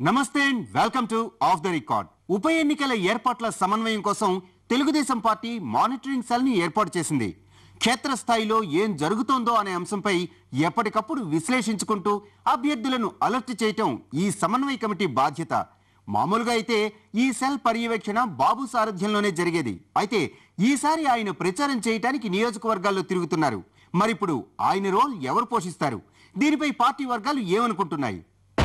నమస్తే and welcome to off the record ఉప ఎన్నికల ఏర్పాట్ల సమన్వయం కోసం తెలుగుదేశం పార్టీ మానిటరింగ్ సెల్ ని ఏర్పాటు చేసింది క్షేత్రస్థాయిలో ఏం జరుగుతోందో అనే అంశంపై ఎప్పటికప్పుడు విశ్లేషించుకుంటూ అభ్యర్థులను అలర్ట్ చేయటం ఈ సమన్వయ కమిటీ బాధ్యత మామూలుగా అయితే ఈ సెల్ పర్యవేక్షణ బాబు సారథ్యంలోనే జరిగేది అయితే ఈసారి ఆయన ప్రచారం చేయటానికి నియోజకవర్గాల్లో తిరుగుతున్నారు మరిప్పుడు ఆయన రోల్ ఎవరు పోషిస్తారు దీనిపై పార్టీ వర్గాలు ఏమనుకుంటున్నాయి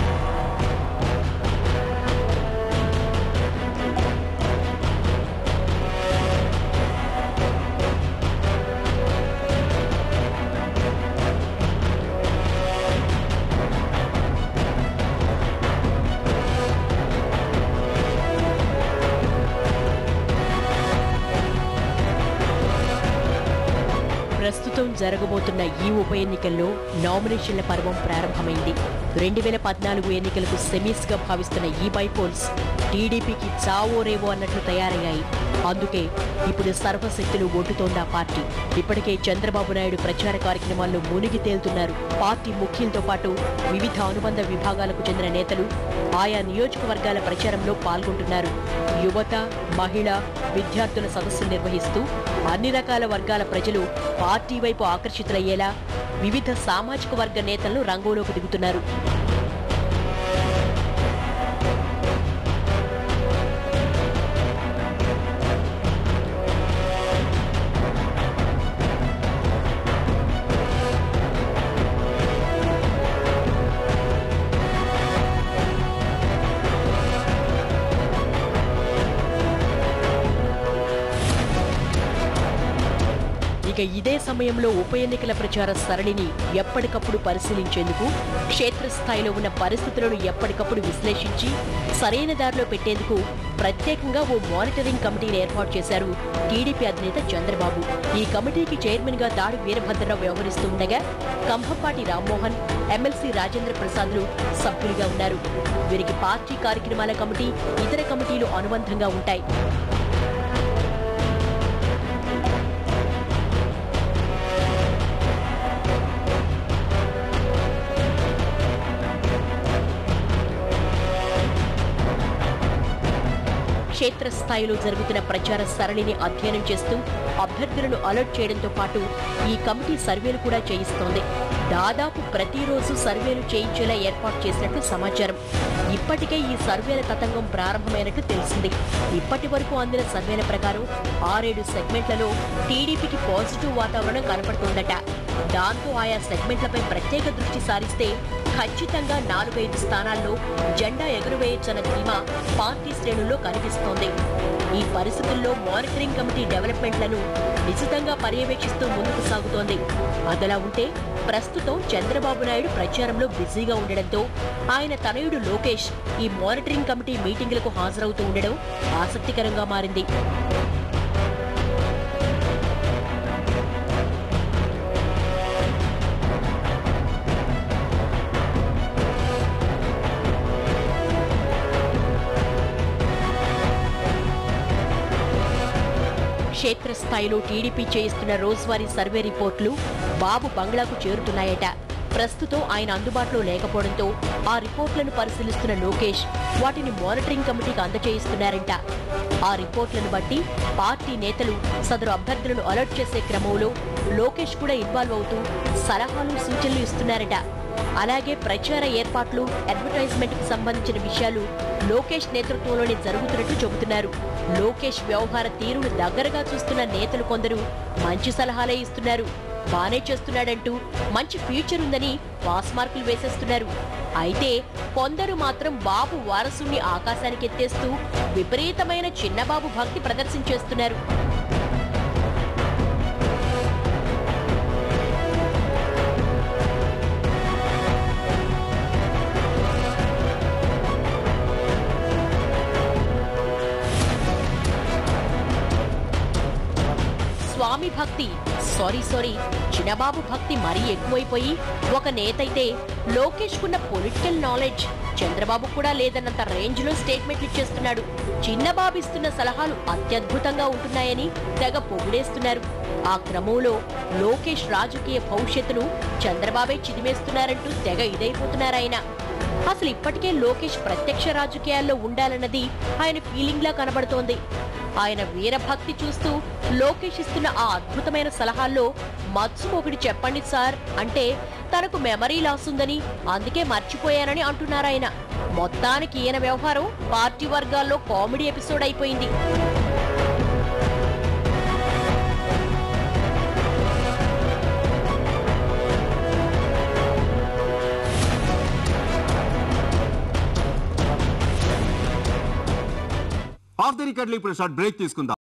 ప్రస్తుతం జరగబోతున్న ఈ ఉప ఎన్నికల్లో నామినేషన్ల పర్వం ప్రారంభమైంది రెండు వేల పద్నాలుగు ఎన్నికలకు సెమీస్ గా భావిస్తున్న ఈ బైపోల్స్ టీడీపీకి చావో రేవో అన్నట్లు తయారయ్యాయి అందుకే ఇప్పుడు సర్వశక్తులు ఒడ్డుతోంది ఆ పార్టీ ఇప్పటికే చంద్రబాబు నాయుడు ప్రచార కార్యక్రమాల్లో మునిగి తేలుతున్నారు పార్టీ ముఖ్యులతో పాటు వివిధ అనుబంధ విభాగాలకు చెందిన నేతలు ఆయా నియోజకవర్గాల ప్రచారంలో పాల్గొంటున్నారు యువత మహిళ విద్యార్థుల సదస్సులు నిర్వహిస్తూ అన్ని రకాల వర్గాల ప్రజలు పార్టీ వైపు ఆకర్షితులయ్యేలా వివిధ సామాజిక వర్గ నేతలను రంగంలోకి దిగుతున్నారు ఇక ఇదే సమయంలో ఉప ఎన్నికల ప్రచార సరళిని ఎప్పటికప్పుడు పరిశీలించేందుకు క్షేత్రస్థాయిలో ఉన్న పరిస్థితులను ఎప్పటికప్పుడు విశ్లేషించి సరైన దారిలో పెట్టేందుకు ప్రత్యేకంగా ఓ మానిటరింగ్ కమిటీని ఏర్పాటు చేశారు టీడీపీ అధినేత చంద్రబాబు ఈ కమిటీకి చైర్మన్ గా దాడి వీరభద్రరావు వ్యవహరిస్తూ ఉండగా కంభంపాటి రామ్మోహన్ ఎమ్మెల్సీ రాజేంద్ర ప్రసాద్లు సభ్యులుగా ఉన్నారు వీరికి పార్టీ కార్యక్రమాల కమిటీ ఇతర కమిటీలు అనుబంధంగా ఉంటాయి క్షేత్రస్థాయిలో జరుగుతున్న ప్రచార సరళిని అధ్యయనం చేస్తూ అభ్యర్థులను అలర్ట్ చేయడంతో పాటు ఈ కమిటీ సర్వేలు కూడా చేయిస్తోంది దాదాపు ప్రతిరోజు సర్వేలు చేయించేలా ఏర్పాటు చేసినట్లు సమాచారం ఇప్పటికే ఈ సర్వేల తతంగం ప్రారంభమైనట్లు తెలిసింది ఇప్పటి వరకు అందిన సర్వేల ప్రకారం ఆరేడు సెగ్మెంట్లలో టీడీపీకి పాజిటివ్ వాతావరణం కనపడుతోందట దాంతో ఆయా సెగ్మెంట్లపై ప్రత్యేక దృష్టి సారిస్తే ఖచ్చితంగా నాలుగైదు స్థానాల్లో జెండా ఎగురవేయొచ్చన్న ధీమా పార్టీ శ్రేణుల్లో కనిపిస్తోంది ఈ పరిస్థితుల్లో మానిటరింగ్ కమిటీ డెవలప్మెంట్లను నిశితంగా పర్యవేక్షిస్తూ ముందుకు సాగుతోంది అదలా ఉంటే ప్రస్తుతం చంద్రబాబు నాయుడు ప్రచారంలో బిజీగా ఉండడంతో ఆయన తనయుడు లోకేష్ ఈ మానిటరింగ్ కమిటీ మీటింగులకు హాజరవుతూ ఉండడం ఆసక్తికరంగా మారింది క్షేత్రస్థాయిలో టీడీపీ చేయిస్తున్న రోజువారీ సర్వే రిపోర్టులు బాబు బంగ్లాకు చేరుతున్నాయట ప్రస్తుతం ఆయన అందుబాటులో లేకపోవడంతో ఆ రిపోర్టులను పరిశీలిస్తున్న లోకేష్ వాటిని మానిటరింగ్ కమిటీకి అందజేయిస్తున్నారంట ఆ రిపోర్టులను బట్టి పార్టీ నేతలు సదరు అభ్యర్థులను అలర్ట్ చేసే క్రమంలో లోకేష్ కూడా ఇన్వాల్వ్ అవుతూ సలహాలు సూచనలు ఇస్తున్నారట అలాగే ప్రచార ఏర్పాట్లు అడ్వర్టైజ్మెంట్ కు సంబంధించిన విషయాలు లోకేష్ నేతృత్వంలోనే జరుగుతున్నట్లు చెబుతున్నారు లోకేష్ వ్యవహార తీరును దగ్గరగా చూస్తున్న నేతలు కొందరు మంచి సలహాలే ఇస్తున్నారు బానే చేస్తున్నాడంటూ మంచి ఫ్యూచర్ ఉందని పాస్ మార్కులు వేసేస్తున్నారు అయితే కొందరు మాత్రం బాబు వారసుని ఆకాశానికి ఎత్తేస్తూ విపరీతమైన చిన్నబాబు భక్తి ప్రదర్శించేస్తున్నారు స్వామి భక్తి సారీ సారీ చిన్నబాబు భక్తి మరీ ఎక్కువైపోయి ఒక నేతైతే లోకేష్ కున్న పొలిటికల్ నాలెడ్జ్ చంద్రబాబు కూడా లేదన్నంత రేంజ్ లో స్టేట్మెంట్లు ఇచ్చేస్తున్నాడు చిన్నబాబు ఇస్తున్న సలహాలు అత్యద్భుతంగా ఉంటున్నాయని తెగ పొగిడేస్తున్నారు ఆ క్రమంలో లోకేష్ రాజకీయ భవిష్యత్తును చంద్రబాబే చిదిమేస్తున్నారంటూ తెగ ఇదైపోతున్నారాయన అసలు ఇప్పటికే లోకేష్ ప్రత్యక్ష రాజకీయాల్లో ఉండాలన్నది ఆయన ఫీలింగ్ లా కనబడుతోంది ఆయన వీరభక్తి చూస్తూ లోకేష్ ఇస్తున్న ఆ అద్భుతమైన సలహాల్లో మత్సు ఒకటి చెప్పండి సార్ అంటే తనకు మెమరీ లాస్ ఉందని అందుకే మర్చిపోయానని అంటున్నారాయన మొత్తానికి ఈయన వ్యవహారం పార్టీ వర్గాల్లో కామెడీ ఎపిసోడ్ అయిపోయింది ఆఫ్ ద రికార్డులు ఇప్పుడు షార్ట్ బ్రేక్ తీసుకుందాం